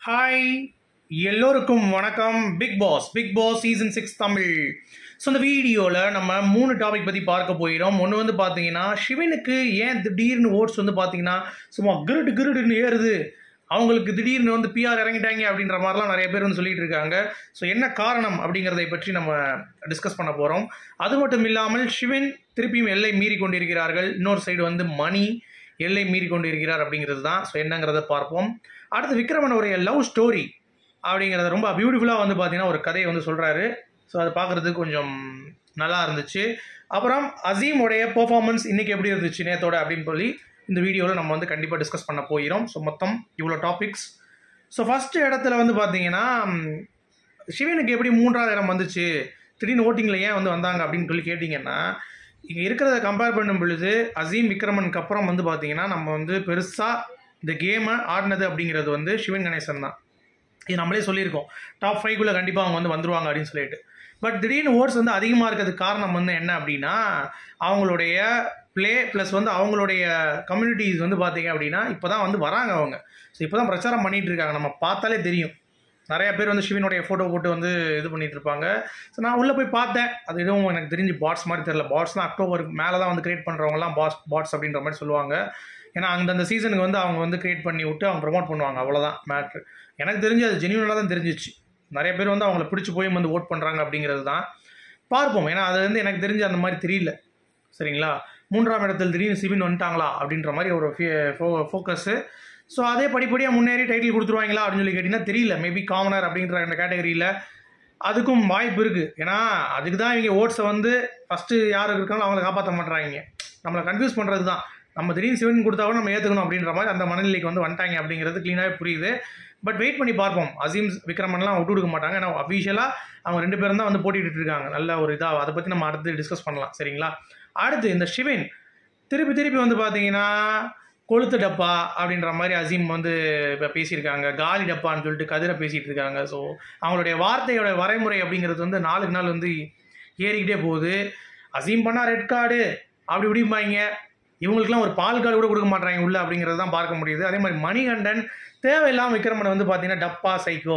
hi எல்லோருக்கும் வணக்கம் Bigg Boss Bigg Boss season six Tamil so இந்த வீடியோவில் நம்ம மூணு டாபிக் பற்றி பார்க்க போயிடும் ஒன்று வந்து பார்த்தீங்கன்னா சிவனுக்கு ஏன் திடீர்னு ஓட்ஸ் வந்து பார்த்தீங்கன்னா சும்மா கிருடு கிருடுன்னு ஏறுது அவங்களுக்கு திடீர்னு வந்து பிஆர் இறங்கிட்டாங்க அப்படின்ற மாதிரிலாம் நிறைய பேர் வந்து சொல்லிட்டு இருக்காங்க ஸோ என்ன காரணம் அப்படிங்கிறதை பற்றி நம்ம டிஸ்கஸ் பண்ண போகிறோம் அது மட்டும் இல்லாமல் சிவன் திருப்பியும் எல்லை மீறி கொண்டிருக்கிறார்கள் இன்னொரு சைடு வந்து மணி எல்லை மீறி கொண்டிருக்கிறார் அப்படிங்கிறது தான் ஸோ என்னங்கிறத பார்ப்போம் அடுத்து விக்ரமனுடைய லவ் ஸ்டோரி அப்படிங்கிறத ரொம்ப பியூட்டிஃபுல்லாக வந்து பார்த்தீங்கன்னா ஒரு கதையை வந்து சொல்கிறாரு ஸோ அதை பார்க்குறதுக்கு கொஞ்சம் நல்லா இருந்துச்சு அப்புறம் அசீமுடைய பெர்ஃபார்மன்ஸ் இன்றைக்கி எப்படி இருந்துச்சு நேத்தோட அப்படின்னு சொல்லி இந்த வீடியோவில் நம்ம வந்து கண்டிப்பாக டிஸ்கஸ் பண்ண போகிறோம் ஸோ மொத்தம் இவ்வளோ டாபிக்ஸ் ஸோ ஃபஸ்ட்டு இடத்துல வந்து பார்த்தீங்கன்னா ம், சிவனுக்கு எப்படி மூன்றாவது இடம் வந்துச்சு திடீர்னு ஓட்டிங்கில் ஏன் வந்து வந்தாங்க அப்படின்னு சொல்லி கேட்டிங்கன்னா இங்கே இருக்கிறத கம்பேர் பண்ணும் பொழுது அசீம் விக்ரமனுக்கு அப்புறம் வந்து பார்த்தீங்கன்னா நம்ம வந்து பெருசாக இந்த கேமை ஆடினது அப்படிங்கிறது வந்து சிவன் கணேசன் தான் இது நம்மளே சொல்லியிருக்கோம் டாப் ஃபைவ்குள்ளே கண்டிப்பாக அவங்க வந்து வந்துருவாங்க அப்படின்னு சொல்லிட்டு பட் திடீர்னு ஓட்ஸ் வந்து அதிகமாக இருக்கிறதுக்கு காரணம் வந்து என்ன அப்படின்னா அவங்களுடைய ப்ளே ப்ளஸ் வந்து அவங்களுடைய கம்யூனிட்டிஸ் வந்து பார்த்தீங்க அப்படின்னா இப்போ தான் வந்து வராங்க அவங்க ஸோ இப்போ தான் பிரச்சாரம் பண்ணிட்டு இருக்காங்க நம்ம பார்த்தாலே தெரியும் நிறைய பேர் வந்து சிவனுடைய ஃபோட்டோ போட்டு வந்து இது பண்ணிட்டு இருப்பாங்க ஸோ நான் உள்ளே போய் பார்த்தேன் அது எதுவும் எனக்கு தெரிஞ்சு பாட்ஸ் மாதிரி தெரியல பாட்ஸ் தான் அக்டோபருக்கு மேலே தான் வந்து கிரியேட் பண்ணுறவங்கலாம் பாட்ஸ் பாட்ஸ் அப்படின்ற மாதிரி சொல்லுவாங்க ஏன்னா அந்தந்த சீசனுக்கு வந்து அவங்க வந்து கிரியேட் பண்ணி விட்டு அவங்க ப்ரொமோட் பண்ணுவாங்க அவ்வளோதான் மேட்ரு எனக்கு தெரிஞ்சு அது ஜென்யூனாக தான் தெரிஞ்சிச்சு நிறைய பேர் வந்து அவங்கள பிடிச்சி போய் வந்து ஓட் பண்ணுறாங்க அப்படிங்கிறது தான் பார்ப்போம் ஏன்னா அது வந்து எனக்கு தெரிஞ்சு அந்த மாதிரி தெரியல சரிங்களா மூன்றாம் இடத்தில் திடீர்னு சிவின் வந்துட்டாங்களா அப்படின்ற மாதிரி ஒரு ஃபோக்கஸு ஸோ அதே படிப்படியாக முன்னேறி டைட்டில் கொடுத்துருவாங்களா அப்படின்னு சொல்லி கேட்டிங்கன்னா தெரியல மேபி காமனர் அப்படின்ற அந்த கேட்டகரியில் அதுக்கும் வாய்ப்பு இருக்குது ஏன்னா அதுக்கு தான் இவங்க ஓட்ஸை வந்து ஃபஸ்ட்டு யார் இருக்காங்களோ அவங்கள காப்பாற்ற மாட்டுறாங்க நம்மளை கன்ஃபியூஸ் பண்ணுறது தான் நம்ம திடீர்னு சிவன் கொடுத்தா கூட நம்ம ஏற்றுக்கணும் அப்படின்ற மாதிரி அந்த மனநிலைக்கு வந்து வந்துட்டாங்க அப்படிங்கிறது க்ளீனாகவே புரியுது பட் வெயிட் பண்ணி பார்ப்போம் அசீம் விக்ரமன்லாம் விட்டு கொடுக்க மாட்டாங்க ஏன்னா அஃபீஷியலாக அவங்க ரெண்டு பேரும் தான் வந்து போட்டிட்டு இருக்காங்க நல்ல ஒரு இதாக அதை பற்றி நம்ம அடுத்து டிஸ்கஸ் பண்ணலாம் சரிங்களா அடுத்து இந்த சிவன் திருப்பி திருப்பி வந்து பார்த்தீங்கன்னா கொளுத்து டப்பா அப்படின்ற மாதிரி அசீம் வந்து இப்போ பேசியிருக்காங்க காலி டப்பான்னு சொல்லிட்டு கதிரை பேசிகிட்டு இருக்காங்க ஸோ அவங்களுடைய வார்த்தையோட வரைமுறை அப்படிங்கிறது வந்து நாளுக்கு நாள் வந்து ஏறிக்கிட்டே போகுது அசீம் பண்ணால் ரெட் கார்டு அப்படி இப்படிம்பாங்க இவங்களுக்குலாம் ஒரு பால் கார்டு கூட கொடுக்க மாட்டாங்க உள்ள அப்படிங்கிறது தான் பார்க்க முடியுது அதே மாதிரி மணிகண்டன் தேவையில்லாமல் விக்ரமனை வந்து பார்த்தீங்கன்னா டப்பா சைக்கோ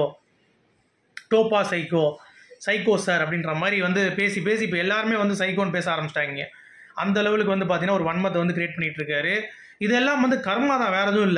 டோப்பா சைக்கோ சைக்கோ சார் அப்படின்ற மாதிரி வந்து பேசி பேசி இப்போ எல்லாருமே வந்து சைக்கோன்னு பேச ஆரம்பிச்சிட்டாங்க அந்த லெவலுக்கு வந்து பார்த்தீங்கன்னா ஒரு வன்மத்தை வந்து கிரியேட் பண்ணிட்டு இருக்காரு இதெல்லாம் வந்து கர்மா தான் வேற எதுவும் இல்லை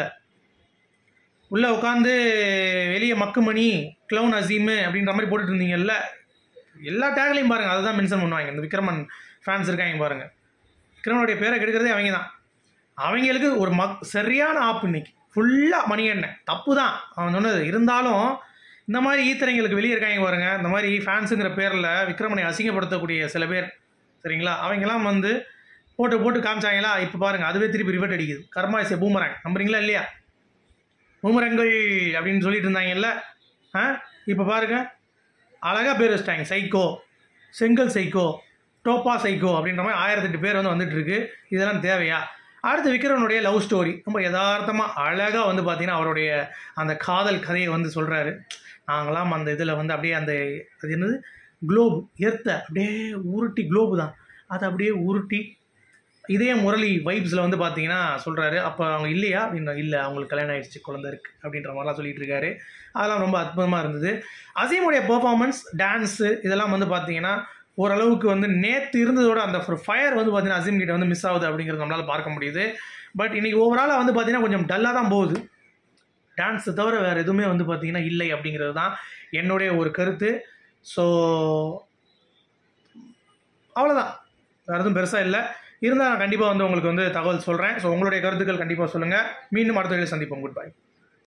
உள்ளே உட்காந்து வெளியே மக்குமணி க்ளவுன் அசீமு அப்படின்ற மாதிரி போட்டுட்டு இருந்தீங்கல்ல எல்லா டேக்லையும் பாருங்கள் அதை தான் மென்ஷன் பண்ணுவாங்க இந்த விக்ரமன் ஃபேன்ஸ் இருக்காங்க பாருங்கள் விக்ரமனுடைய பேரை கெடுக்கிறதே அவங்க தான் அவங்களுக்கு ஒரு மக் சரியான ஆப் இன்னைக்கு ஃபுல்லாக மணிகண்ணன் தப்பு தான் அவன் சொன்னது இருந்தாலும் இந்த மாதிரி ஈத்தரைங்களுக்கு வெளியே இருக்காங்க பாருங்க இந்த மாதிரி ஃபேன்ஸுங்கிற பேரில் விக்ரமனை அசிங்கப்படுத்தக்கூடிய சில பேர் சரிங்களா அவங்கெல்லாம் வந்து போட்டு போட்டு காமிச்சாங்களா இப்போ பாருங்கள் அதுவே திருப்பி ரிவர்ட் அடிக்குது கர்மா இஸ் பூமரங் நம்புறீங்களா இல்லையா பூமரங்கள் அப்படின்னு சொல்லிட்டு இருந்தாங்கல்ல ஆ இப்போ பாருங்க அழகாக பேர் வச்சிட்டாங்க சைக்கோ செங்கல் சைக்கோ டோப்பா சைக்கோ அப்படின்ற மாதிரி ஆயிரத்தெட்டு பேர் வந்து வந்துட்டு இருக்கு இதெல்லாம் தேவையா அடுத்து விக்ரமனுடைய லவ் ஸ்டோரி ரொம்ப யதார்த்தமாக அழகாக வந்து பார்த்தீங்கன்னா அவருடைய அந்த காதல் கதையை வந்து சொல்கிறாரு நாங்களாம் அந்த இதில் வந்து அப்படியே அந்த அது என்னது குளோப் எர்த்தை அப்படியே உருட்டி குளோபு தான் அதை அப்படியே உருட்டி இதே முரளி வைப்ஸில் வந்து பார்த்தீங்கன்னா சொல்கிறாரு அப்போ அவங்க இல்லையா அப்படின்னா இல்லை அவங்களுக்கு கல்யாணம் ஆயிடுச்சு குழந்தை இருக்குது அப்படின்ற மாதிரிலாம் சொல்லிட்டு இருக்காரு அதெல்லாம் ரொம்ப அற்புதமாக இருந்தது அசீமுடைய பெர்ஃபார்மன்ஸ் டான்ஸு இதெல்லாம் வந்து பார்த்தீங்கன்னா ஓரளவுக்கு வந்து நேற்று இருந்ததோட அந்த ஒரு ஃபயர் வந்து பார்த்தீங்கன்னா அசீம் கிட்ட வந்து மிஸ் ஆகுது அப்படிங்கிறது நம்மளால் பார்க்க முடியுது பட் இன்னைக்கு ஓவராலாக வந்து பார்த்தீங்கன்னா கொஞ்சம் டல்லாக தான் போகுது டான்ஸை தவிர வேறு எதுவுமே வந்து பார்த்தீங்கன்னா இல்லை அப்படிங்கிறது தான் என்னுடைய ஒரு கருத்து ஸோ அவ்வளோதான் வேறு எதுவும் பெருசாக இல்லை இருந்தால் நான் கண்டிப்பாக வந்து உங்களுக்கு வந்து தகவல் சொல்கிறேன் ஸோ உங்களுடைய கருத்துக்கள் கண்டிப்பாக சொல்லுங்கள் மீண்டும் அடுத்த வீடியோ சந்திப்போம் குட் பை